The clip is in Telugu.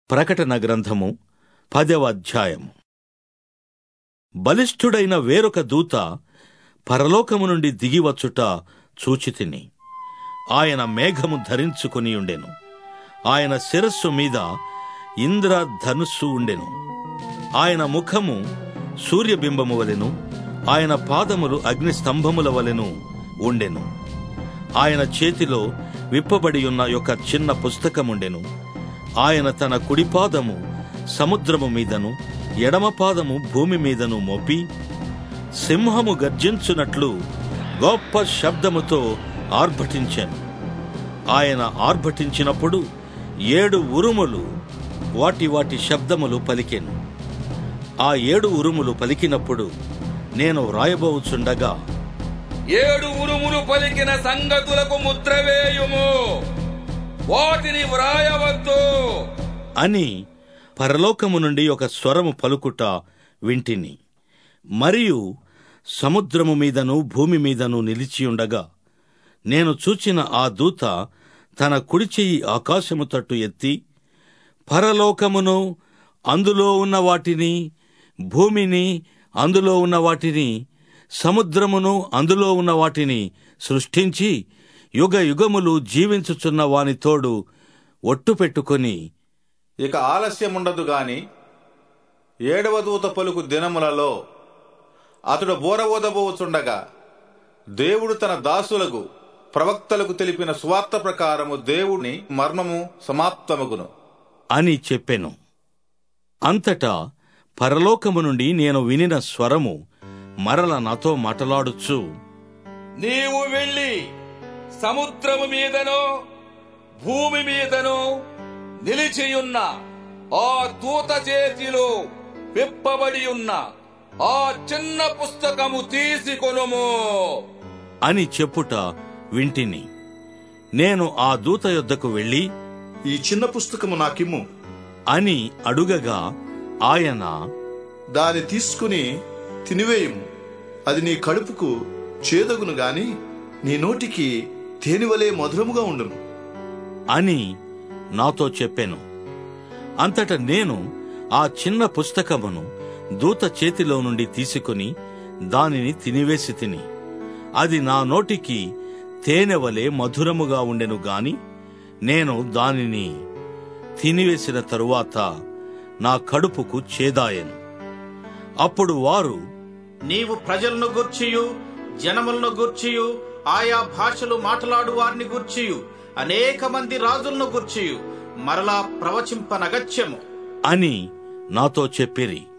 ప్రకటన గ్రంథము పదవ అధ్యాయము బలిష్ఠుడైన వేరొక దూత పరలోకము నుండి దిగివచ్చుట చూచితిని ఆయన మేఘము ధరించుకుని ఉండెను ఆయన శిరస్సు మీద ఇంద్రధనుస్సు ఉండెను ఆయన ముఖము సూర్యబింబము వలెను ఆయన పాదములు అగ్నిస్తంభముల వలెను ఉండెను ఆయన చేతిలో విప్పబడి ఉన్న ఒక చిన్న పుస్తకముండెను ఆయన తన కుడిపాదము సముద్రము మీదను ఎడమ పాదము భూమి మీదను మోపి సింహము గర్జించున్నట్లు గొప్ప శబ్దముతో ఆర్భటించాను ఆయన ఆర్భటించినప్పుడు ఏడు ఉరుములు వాటి వాటి శబ్దములు పలికెను ఆ ఏడు ఉరుములు పలికినప్పుడు నేను వ్రాయబోచుండగా ఏడు ఉరుములు పలికిన సంగతులకు ముద్ర వేయుము వాటిని వ్రాయవద్దు అని పరలోకము నుండి ఒక స్వరము పలుకుట వింటిని మరియు సముద్రము మీదను భూమి మీదను నిలిచియుండగా నేను చూచిన ఆ దూత తన కుడి చెయ్యి ఆకాశము తట్టు ఎత్తి పరలోకమును అందులో ఉన్న వాటిని భూమిని అందులో ఉన్న వాటిని సముద్రమును అందులో ఉన్న వాటిని సృష్టించి యుగ యుగములు జీవించుచున్న వాని తోడు ఒట్టు పెట్టుకొని ఇక ఆలస్యముండదు గాని ఏడవ దూత పలుకు దినములలో అతడు బోర ఊదబోచుండగా దేవుడు తన దాసులకు ప్రవక్తలకు తెలిపిన సువార్త ప్రకారము దేవుని మర్మము సమాప్తమగును అని చెప్పెను అంతటా పరలోకము నుండి నేను వినిన స్వరము మరల నాతో మాటలాడుచు నీవు వెళ్ళి సముద్రము మీదను భూమి మీదను నిలిచియున్న ఆ దూత చేతిలో విప్పబడి ఉన్న ఆ చిన్న పుస్తకము తీసుకొనుము అని చెప్పుట వింటిని నేను ఆ దూత యొద్దకు వెళ్ళి ఈ చిన్న పుస్తకము నాకిమ్ము అని అడుగగా ఆయన దాని తీసుకుని తినివేయము అది నీ కడుపుకు చేదగును గాని నీ నోటికి తేనివలే మధురముగా ఉండును అని నాతో చెప్పెను అంతట నేను ఆ చిన్న పుస్తకమును దూత చేతిలో నుండి తీసుకుని దానిని తినివేసి తిని అది నా నోటికి తేనెవలే మధురముగా ఉండెను గాని నేను దానిని తినివేసిన తరువాత నా కడుపుకు చేదాయెను అప్పుడు వారు నీవు ప్రజలను గూర్చియు జనములను గూర్చియు ఆయా భాషలు మాట్లాడు వారిని గూర్చియు అనేక మంది రాజులను గూర్చియు మరలా ప్రవచింపనగత్యము అని నాతో చెప్పిరి